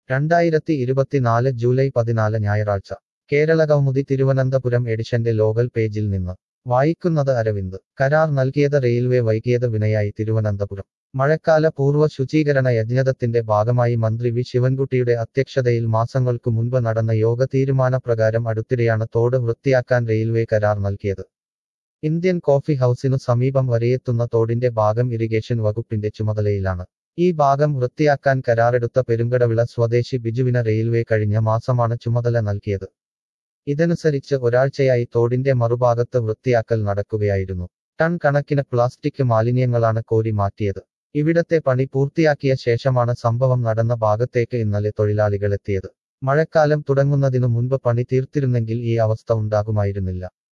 രണ്ടായിരത്തി ഇരുപത്തിനാല് ജൂലൈ പതിനാല് ഞായറാഴ്ച കേരള കൗമുദി തിരുവനന്തപുരം എഡിഷന്റെ ലോകൽ പേജിൽ നിന്ന് വായിക്കുന്നത് അരവിന്ദ് കരാർ നൽകിയത് റെയിൽവേ വൈകിയത് വിനയായി തിരുവനന്തപുരം മഴക്കാല പൂർവ്വ ശുചീകരണ യജ്ഞത്തിന്റെ ഭാഗമായി മന്ത്രി വി ശിവൻകുട്ടിയുടെ അധ്യക്ഷതയിൽ മാസങ്ങൾക്കു മുൻപ് നടന്ന യോഗ തീരുമാനപ്രകാരം അടുത്തിടെയാണ് തോട് വൃത്തിയാക്കാൻ റെയിൽവേ കരാർ നൽകിയത് ഇന്ത്യൻ കോഫി ഹൌസിനു സമീപം വരെയെത്തുന്ന തോടിന്റെ ഭാഗം ഇറിഗേഷൻ വകുപ്പിന്റെ ചുമതലയിലാണ് ഈ ഭാഗം വൃത്തിയാക്കാൻ കരാറെടുത്ത പെരുങ്കടവിള സ്വദേശി ബിജുവിന് റെയിൽവേ കഴിഞ്ഞ മാസമാണ് ചുമതല നൽകിയത് ഇതനുസരിച്ച് ഒരാഴ്ചയായി തോടിന്റെ മറുഭാഗത്ത് വൃത്തിയാക്കൽ നടക്കുകയായിരുന്നു ടൺ കണക്കിന് പ്ലാസ്റ്റിക് മാലിന്യങ്ങളാണ് കോരി മാറ്റിയത് ഇവിടത്തെ പണി പൂർത്തിയാക്കിയ ശേഷമാണ് സംഭവം നടന്ന ഭാഗത്തേക്ക് ഇന്നലെ തൊഴിലാളികളെത്തിയത് മഴക്കാലം തുടങ്ങുന്നതിനു മുൻപ് പണി തീർത്തിരുന്നെങ്കിൽ ഈ അവസ്ഥ ഉണ്ടാകുമായിരുന്നില്ല